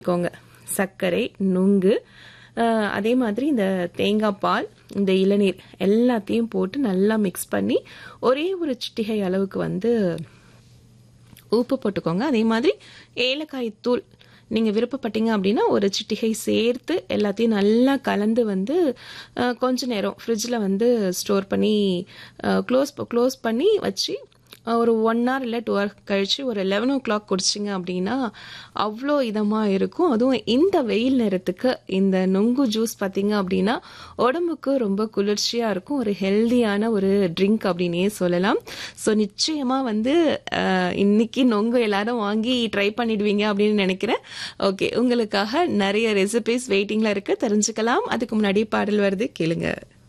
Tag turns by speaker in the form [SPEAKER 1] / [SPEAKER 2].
[SPEAKER 1] கோங்க சர்க்கரை நுங்கு அஹ், அதே மாதிரி இந்த தேங்காய் பால் இந்த இளநீர் எல்லாத்தையும் போட்டு நல்லா மிக்ஸ் பண்ணி ஒரே ஒரு சிட்டிகை அளவுக்கு வந்து உப்பு போட்டுக்கோங்க அதே மாதிரி ஏலக்காய் தூள் நீங்கள் விருப்பப்பட்டீங்க அப்படின்னா ஒரு சிட்டிகை சேர்த்து எல்லாத்தையும் நல்லா கலந்து வந்து அஹ், கொஞ்ச நேரம் ஃப்ரிட்ஜில் வந்து ஸ்டோர் பண்ணி க்ளோஸ் க்ளோஸ் பண்ணி வச்சு அஹ், ஒரு ஒன் ஹவர் இல்லை டூ ஹவர் கழித்து ஒரு லெவன் ஓ கிளாக் குடிச்சிங்க அப்படின்னா அவ்வளோ இதமாக இருக்கும் அதுவும் இந்த வெயில் நேரத்துக்கு இந்த நொங்கு ஜூஸ் பார்த்தீங்க அப்படின்னா உடம்புக்கு ரொம்ப குளிர்ச்சியாக இருக்கும் ஒரு ஹெல்தியான ஒரு ட்ரிங்க் அப்படின்னே சொல்லலாம் ஸோ நிச்சயமாக வந்து அஹ், இன்னைக்கு நொங்கு எல்லாரும் வாங்கி ட்ரை பண்ணிடுவீங்க அப்படின்னு நினைக்கிறேன் ஓகே உங்களுக்காக நிறைய ரெசிபிஸ் வெயிட்டிங்கில் இருக்கு தெரிஞ்சுக்கலாம் அதுக்கு முன்னாடி பாடல் வருது கேளுங்க